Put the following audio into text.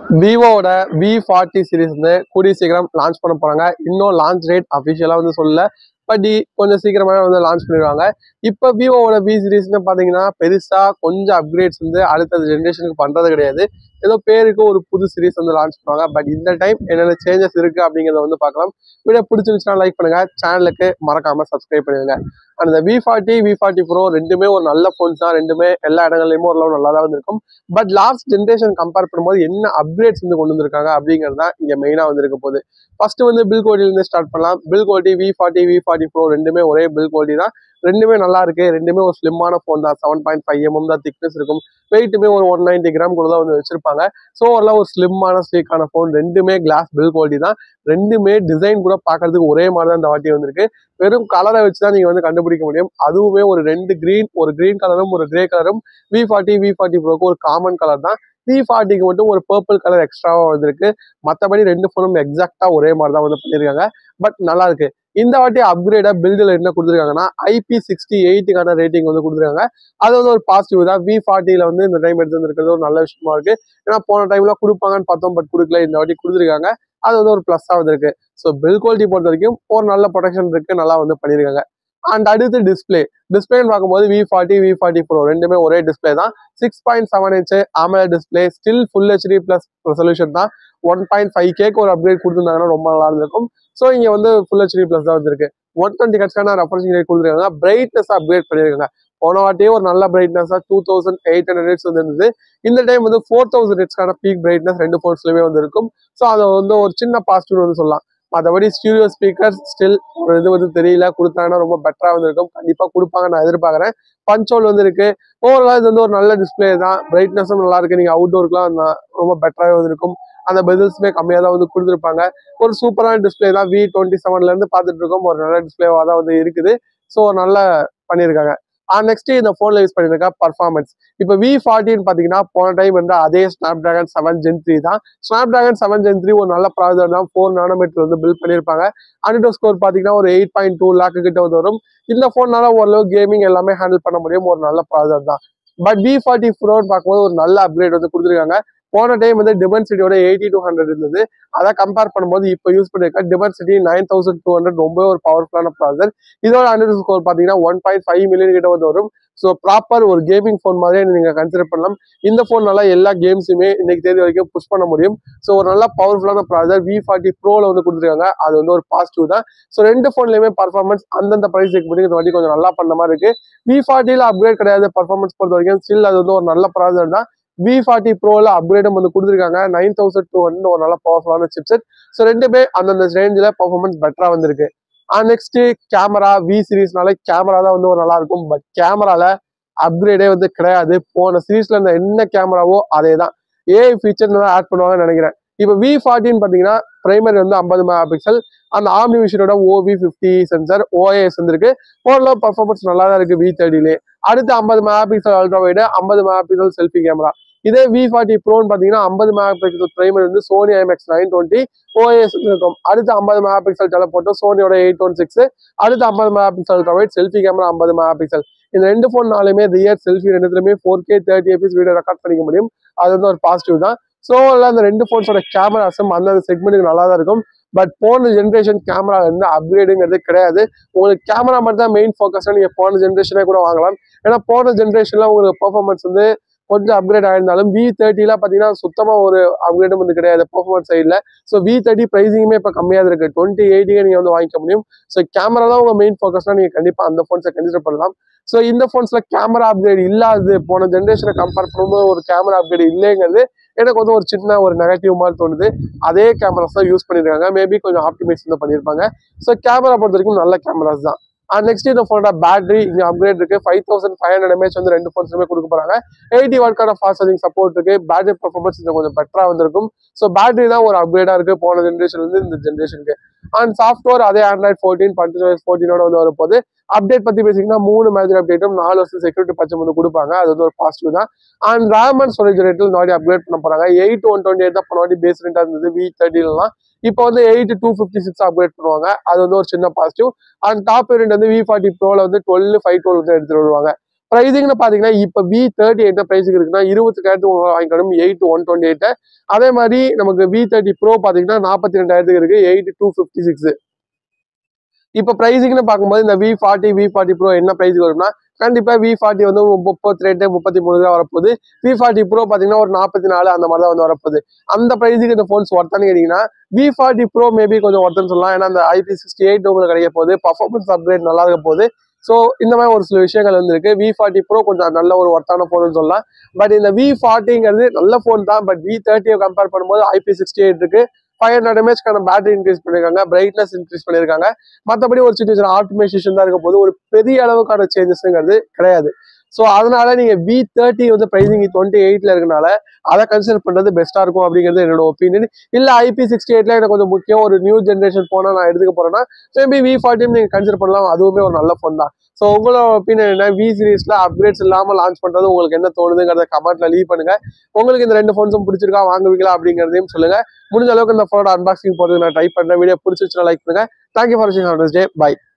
விவோட we forty series வந்து கூடிய சீக்கிரம் லான்ச் பண்ண போறாங்க இன்னும் லான்ச் ரேட் அஃபிஷியலாக வந்து சொல்லல பட் கொஞ்சம் சீக்கிரமாவே வந்து லான்ச் பண்ணிடுவாங்க இப்போ விவோவோட வி சீரிஸ்னு பார்த்தீங்கன்னா பெருசா கொஞ்சம் அப்கிரேட்ஸ் வந்து அடுத்த ஜென்ரேஷனுக்கு பண்றது கிடையாது ஏதோ பேருக்கு ஒரு புது சீரிஸ் வந்து லான்ச் பண்ணுவாங்க பட் இந்த டைம் என்னென்ன சேஞ்சஸ் இருக்கு அப்படிங்கிறத வந்து பார்க்கலாம் வீடியோ பிடிச்சிருந்துச்சுன்னா லைக் பண்ணுங்க சேனலுக்கு மறக்காம சப்ஸ்கிரைப் பண்ணிடுங்க அந்த V forty V forty pro ரெண்டுமே ஒரு நல்ல ஃபோன்ஸ் தான் ரெண்டுமே எல்லா இடங்கள்லயுமே ஓரளவு நல்லா தான் வந்திருக்கும் பட் லாஸ்ட் ஜென்ரேஷன் கம்பேர் பண்ணும்போது என்ன அப்கிரேட்ஸ் வந்து கொண்டு வந்திருக்காங்க அப்படிங்கிறது தான் இங்க மெயினா வந்திருக்க போகுது ஃபர்ஸ்ட் வந்து பில் இருந்து ஸ்டார்ட் பண்ணலாம் build quality V forty V forty pro ரெண்டுமே ஒரே பில் குவாலிட்டி தான் ரெண்டுமே நல்லா இருக்கு ரெண்டுமே ஒரு ஸ்லிம்மான ஃபோன் தான் செவன் பாயிண்ட் ஃபைவ் எம்எம் தான் திக்னஸ் இருக்கும் வெயிட்டுமே ஒரு ஒன் நைன்டி கிராம் கூட தான் வந்து வச்சிருப்பாங்க ஸோ ஓரளவு ஒரு ஸ்லிம்மான ஸ்லீக்கான ஃபோன் ரெண்டுமே கிளாஸ் பில் குவாலிட்டி தான் ரெண்டுமே டிசைன் கூட பார்க்கறதுக்கு ஒரே மாதிரி தான் இந்த வாட்டி வந்திருக்கு வெறும் கலரை வச்சு தான் நீங்க வந்து கண்டுபிடிக்க முடியும் அதுவுமே ஒரு ரெண்டு கிரீன் ஒரு கிரீன் கலரும் ஒரு கிரே கலரும் வி ஃபார்ட்டி வி ஃபார்ட்டி ப்ரோக்கு ஒரு காமன் கலர் தான் வி ஃபார்ட்டிக்கு மட்டும் ஒரு பர்பிள் கலர் எக்ஸ்ட்ராவா வந்திருக்கு மற்றபடி ரெண்டு ஃபோனும் எக்ஸாக்டா ஒரே மாதிரி தான் வந்து பண்ணியிருக்காங்க பட் நல்லா இருக்கு இந்த வாட்டி அப்கிரேடா பில்டில் என்ன கொடுத்துருக்காங்கன்னா ஐபி சிக்ஸ்டி எயிட்டுக்கான ரேட்டிங் வந்து கொடுத்துருக்காங்க அது வந்து ஒரு பாசிட்டிவ் தான் வி ஃபார்ட்டியில் வந்து இந்த டைம் எடுத்து வந்திருக்கிறது ஒரு நல்ல விஷயமா இருக்கு ஏன்னா போன டைம்ல கொடுப்பாங்கன்னு பார்த்தோம் பட் கொடுக்கல இந்த வாட்டி கொடுத்துருக்காங்க அது வந்து ஒரு ப்ளஸ்ஸாக வந்திருக்கு ஸோ பில் குவாலிட்டி பொறுத்த வரைக்கும் ஒரு நல்ல ப்ரொடெக்ஷன் இருக்கு நல்லா வந்து பண்ணியிருக்காங்க அண்ட் அடுத்து டிஸ்பிளே டிஸ்பிளேன்னு பார்க்கும்போது V forty V forty pro ரெண்டுமே ஒரே டிஸ்பிளே தான் six point seven inch AMOLED display still full HD plus resolution தான் ஒன் பாயிண்ட் ஃபைவ் கேக்கு ஒரு அப்கிரேட் கொடுத்துருந்தாங்கன்னா ரொம்ப நல்லா இருந்திருக்கும் ஸோ இங்க வந்து ஃபுல் ஹெச்டி ப்ளஸ் தான் வந்திருக்கு ஒன் டுவெண்ட்டி கட்ஸ்க்கான ரெஃபரன்சிங் ரேட் கொடுத்துருக்காங்க பிரைட்னஸ் அப்கிரேட் பண்ணியிருக்காங்க போன வாட்டியே ஒரு நல்ல brightness two thousand eight hundred rates வந்து இருந்தது இந்த டைம் வந்து ஃபோர் தௌசண்ட் ரேட்ஸ்க்கான பீக் பிரைட்னஸ் ரெண்டு ஃபோன்ஸ்லயுமே வந்து இருக்கும் ஸோ அதை வந்து ஒரு சின்ன பாசிட்டிவ் வந்து சொல்லலாம் மற்றபடி ஸ்டூடியோ ஸ்பீக்கர் ஸ்டில் ஒரு இது வந்து தெரியல கொடுத்தாங்கன்னா ரொம்ப பெட்டரா வந்திருக்கும் கண்டிப்பா கொடுப்பாங்க நான் எதிர்பார்க்கறேன் பஞ்சோல் வந்து இருக்கு ஓவரால் இது வந்து ஒரு நல்ல டிஸ்பிளே தான் பிரைட்னஸும் நல்லா இருக்கு நீங்க அவுட்டோருக்குலாம் ரொம்ப பெட்டராகவே வந்திருக்கும் அந்த பெதில்ஸுமே கம்மியாக தான் வந்து கொடுத்துருப்பாங்க ஒரு சூப்பரான டிஸ்பிளே தான் வி டுவெண்ட்டி செவன்ல இருந்து பார்த்துட்டு இருக்கோம் ஒரு நல்ல டிஸ்பிளேவாக தான் வந்து இருக்குது ஸோ நல்லா பண்ணியிருக்காங்க நெக்ஸ்ட் இந்த ஃபோன்ல யூஸ் பண்ணியிருக்க பர்ஃபார்மன்ஸ் இப்போ வி ஃபார்ட்டின்னு பார்த்தீங்கன்னா போன டைம் வந்து அதே Snapdragon seven gen three தான் Snapdragon seven gen three ஒரு நல்ல ப்ராசர் தான் ஃபோர் நானோமீட்டர் வந்து பில்ட் பண்ணியிருப்பாங்க அனிடோ ஸ்கோர் பார்த்தீங்கன்னா ஒரு எயிட் பாயிண்ட் டூ லேக்கு கிட்ட வந்து வரும் இந்த ஃபோன்னால ஓரளவு கேமிங் எல்லாமே ஹேண்டில் பண்ண முடியும் ஒரு நல்ல ப்ராசர் தான் பட் வி ஃபார்ட்டி ப்ரோன்னு பார்க்கும்போது ஒரு நல்ல அப்கிரேட் வந்து கொடுத்துருக்காங்க போன டைம் வந்து டிமென்சிட்டியோட எயிட்டி டூ ஹண்ட்ரட் இருந்தது அதை கம்பேர் பண்ணும்போது இப்போ யூஸ் பண்ணிருக்க Dimensity nine thousand two hundred ரொம்ப ஒரு பவர்ஃபுல்லான ப்ராசர் இதோட அனிடோ ஸ்கோர் பார்த்தீங்கன்னா ஒன் பாயிண்ட் ஃபைவ் மில்லியன் கிட்ட வந்து வரும் ஸோ ப்ராப்பர் ஒரு கேமிங் ஃபோன் மாதிரியே நீங்க கன்சிடர் பண்ணலாம் இந்த ஃபோன் நல்லா எல்லா கேம்ஸுமே இன்னைக்கு தேதி வரைக்கும் புஷ் பண்ண முடியும் ஸோ ஒரு நல்ல பவர்ஃபுல்லான ப்ராசர் வி ஃபார்ட்டி ப்ரோல வந்து கொடுத்துருக்காங்க அது வந்து ஒரு பாசிட்டிவ் தான் ஸோ ரெண்டு ஃபோன்லயுமே பர்ஃபார்மன்ஸ் அந்தந்த ப்ரைஸ் பண்ணி இந்த வாட்டி கொஞ்சம் நல்லா பண்ண மாதிரி இருக்கு வி ஃபார்ட்டியில் அப்கிரேட் கிடையாது பர்ஃபார்மன்ஸ் பொறுத்த வரைக்கும் ஸ்டில் அது வந்து ஒரு நல்ல ப்ராசர் தான் வி ஃபார்ட்டி ப்ரோல அப்கிரேடும் வந்து கொடுத்துருக்காங்க நைன் தௌசண்ட் டூ ஹண்ட்ரட் ஒரு நல்ல பவர்ஃபுல்லான சிப்செட் ஸோ ரெண்டுமே அந்தந்த ரேஞ்சில் பர்ஃபார்மன்ஸ் பெட்டரா வந்திருக்கு நெக்ஸ்ட் கேமரா வி சீரீஸ்னால கேமரா தான் வந்து ஒரு நல்லா இருக்கும் பட் கேமரால அப்கிரேடே வந்து கிடையாது போன சீரீஸ்ல இருந்த என்ன கேமராவோ அதே தான் ஏஐ ஃபீச்சர் தான் ஆட் பண்ணுவாங்கன்னு நினைக்கிறேன் இப்போ வி ஃபார்ட்டின்னு பார்த்தீங்கன்னா பிரைமரி வந்து ஐம்பது மெகா பிக்சல் அந்த ஆம்னி விஷனோட ஓவி ஃபிஃப்டி சென்சர் ஓஏஎஸ் வந்துருக்கு ஓரளவு பர்ஃபார்மன்ஸ் நல்லா தான் இருக்கு வி தேர்ட்டிலே அடுத்து ஐம்பது மெகா பிக்சல் அல்ட்ரா வைடு ஐம்பது மெகா பிக்சல் செல்ஃபி கேமரா இதே வி ஃபார்ட்டி ப்ரோன்னு பார்த்தீங்கன்னா ஐம்பது மெகா பிக்சல் பிரைமரி வந்து Sony IMX nine twenty OS இருக்கும் அடுத்து ஐம்பது மெகா பிக்சல் டெலபோட்டோ சோனியோட எயிட் ஒன் சிக்ஸ் அடுத்து ஐம்பது megapixel ultra wide selfie camera ஐம்பது மெகா பிக்சல் இந்த ரெண்டு ஃபோன்னாலுமே ரியர் செல்ஃபி ரெண்டுத்துலையுமே four K thirty FPS video record பண்ணிக்க முடியும் அது வந்து ஒரு பாசிட்டிவ் தான் ஸோ அந்த ரெண்டு ஃபோன்ஸோட கேமராஸும் அந்தந்த செக்மெண்ட்டுக்கு நல்லா தான் இருக்கும் பட் போன ஜென்ரேஷன் கேமரா வந்து அப்கிரேடுங்கிறது கிடையாது உங்களுக்கு கேமரா மட்டும் தான் மெயின் ஃபோக்கஸ் நீங்க போன ஜென்ரேஷனே கூட வாங்கலாம் ஏன்னா போன ஜென்ரேஷன்ல உங்களுக்கு பெர்ஃபார்மன்ஸ் வந்து கொஞ்சம் அப்கிரேட் ஆயிருந்தாலும் வி தேர்ட்டில பார்த்தீங்கன்னா சுத்தமா ஒரு அப்கிரேடும் வந்து கிடையாது பெர்ஃபார்மன்ஸ் சைடில் ஸோ வி தேர்ட்டி ப்ரைஸிங்குமே இப்போ கம்மியாக இருக்கு டுவெண்ட்டி எயிட்டிಗೆ நீங்க வந்து வாங்கிக்க முடியும் ஸோ கேமரா தான் உங்க மெயின் ஃபோக்கஸ்னா நீங்க கண்டிப்பா அந்த ஃபோன்ஸை கன்சிடர் பண்ணலாம் ஸோ இந்த ஃபோன்ஸ்ல கேமரா அப்கிரேட் இல்லாது போன ஜென்ரேஷனை கம்பேர் பண்ணும்போது ஒரு கேமரா அப்கிரேட் இல்லைங்கிறது எனக்கு வந்து ஒரு சின்ன ஒரு நெகட்டிவ் மாதிரி தோணுது அதே கேமராஸ் தான் யூஸ் பண்ணிருக்காங்க மேபி கொஞ்சம் ஆப்டிமைஸ் தான் பண்ணியிருப்பாங்க ஸோ கேமரா பொறுத்த வரைக்கும் நல்ல கேமராஸ் தான் அண்ட் நெக்ஸ்ட் இந்த ஃபோனோட பேட்டரி இங்கே அப்கிரேட் இருக்கு five thousand five hundred mAh வந்து ரெண்டு ஃபோன்ஸுமே கொடுக்க போறாங்க எயிட்டி வாட்கான ஃபாஸ்ட் சார்ஜிங் சப்போர்ட் இருக்கு பேட்டரி பர்ஃபார்மன்ஸ் இது கொஞ்சம் பெட்டரா வந்திருக்கும் ஸோ பேட்டரி தான் ஒரு அப்கிரேடா இருக்கு போன ஜென்ரேஷன்ல இருந்து இந்த ஜென்ரேஷனுக்கு அண்ட் சாஃப்ட்வேர் அதே ஆண்ட்ராய்ட் ஃபோர்டீன் பஞ்சோஸ் ஃபோர்டீனோட வந்து வரப்போது அப்டேட் பத்தி பேசிங்கன்னா மூணு மேஜர் அப்டேட்டும் நாலு வருஷம் செக்யூரிட்டி பட்சம் வந்து கொடுப்பாங்க அது வந்து ஒரு பாசிட்டிவ் தான் அண்ட் ரேம் அண்ட் ஸ்டோரேஜ் ரேட்டில் இந்த வாட்டி அப்கிரேட் பண்ண போறாங்க எயிட் ஒன் டுவெண்ட்டி எயிட் தான் போன வாட்டி பேஸ் ரேட்டா இருந்தது வி தேர்ட்டிலாம் இப்போ வந்து eight two fifty six upgrade பண்ணுவாங்க அது வந்து ஒரு சின்ன பாசிட்டிவ் அண்ட் டாப் வேரியன்ட் வந்து வி ஃபார்ட்டி ப்ரோல வந்து டுவெல் ஃபைவ் டுவெல் வந்து எடுத்துட்டு வருவாங்க ப்ரைஸிங்னு பாத்தீங்கன்னா இப்போ வி தேர்ட்டி எயிட் ப்ரைஸுக்கு இருக்குன்னா இருபத்தி ரெண்டாயிரத்து வாங்கிக்கணும் எயிட் ஒன் டுவெண்ட்டி எயிட் அதே மாதிரி நமக்கு வி தேர்ட்டி ப்ரோ பாத்தீங்கன்னா நாற்பத்தி ரெண்டாயிரத்துக்கு இருக்கு எயிட் டூ ஃபிஃப்டி சிக்ஸ் இப்போ ப்ரைஸிங்னு பார்க்கும்போது இந்த V forty V forty pro என்ன ப்ரைஸுக்கு வரும்னா கண்டிப்பா வி ஃபார்ட்டி வந்து ஒரு முப்பத்தி ரெண்டு முப்பத்தி மூணு தான் வரப்போகுது வி ஃபார்ட்டி ப்ரோ பார்த்தீங்கன்னா ஒரு நாற்பத்தி நாலு அந்த மாதிரி தான் வந்து வரப்போகுது அந்த ப்ரைஸுக்கு இந்த ஃபோன்ஸ் ஒர்த்தான்னு கேட்டிங்கன்னா வி ஃபார்ட்டி ப்ரோ மேபி கொஞ்சம் ஒர்த்துன்னு சொல்லலாம் ஏன்னா அந்த ஐபி சிக்ஸ்டி எயிட் உங்களுக்கு கிடைக்க போகுது பர்ஃபார்மன்ஸ் அப்கிரேட் நல்லா இருக்க போகுது ஸோ இந்த மாதிரி ஒரு சில விஷயங்கள் வந்து இருக்கு வி ஃபார்ட்டி ப்ரோ கொஞ்சம் நல்ல ஒரு ஒர்த்தான ஃபோன் சொல்லலாம் பட் இந்த வி ஃபார்ட்டிங்கிறது நல்ல ஃபோன் தான் பட் வி தேர்ட்டியை கம்பேர் பண்ணும்போது ஐபி சிக்ஸ்டி எயிட் இருக்கு ஃபைவ் ஹண்ட்ரட் எம்ஏஹ்க்கான பேட்டரி இன்க்ரீஸ் பண்ணியிருக்காங்க பிரைட்னஸ் இன்க்ரீஸ் பண்ணியிருக்காங்க மற்றபடி ஒரு சின்ன சின்ன ஆப்டிமைசேஷன் தான் இருக்க போது ஒரு பெரிய அளவுக்கான சேஞ்சஸ்ங்கிறது கிடையாது ஸோ அதனால நீங்க வி தேர்ட்டி வந்து பிரைசிங் டுவெண்ட்டி எயிட்ல இருக்கனால அதை கன்சிடர் பண்றது பெஸ்டா இருக்கும் அப்படிங்கிறது என்னோட ஒப்பீனியன் இல்ல ஐபி சிக்ஸ்டி எயிட்ல எனக்கு கொஞ்சம் முக்கியம் ஒரு நியூ ஜென்ரேஷன் போனா நான் எடுத்துக்க போறேன்னா மேபி வி ஃபார்ட்டியும் நீங்க கன்சிடர் பண்ணலாம் அதுவுமே ஒரு நல்ல ஃபோன் தான் ஸோ உங்களோட ஒப்பீனியன் என்ன வி சீரிஸ்ல அப்கிரேட்ஸ் இல்லாம லான்ச் பண்றது உங்களுக்கு என்ன தோணுதுங்கிறத கமெண்ட்ல லீவ் பண்ணுங்க உங்களுக்கு இந்த ரெண்டு ஃபோன்ஸும் பிடிச்சிருக்கா வாங்குவீங்களா அப்படிங்கிறதையும் சொல்லுங்க முடிஞ்ச அளவுக்கு இந்த ஃபோனோட அன்பாக்சிங் போறது நான் ட்ரை பண்றேன் வீடியோ பிடிச்சிருச்சுன்னா லைக் பண்ணுங்க தேங்க்யூ ஃபார் வாட்சிங் டே பை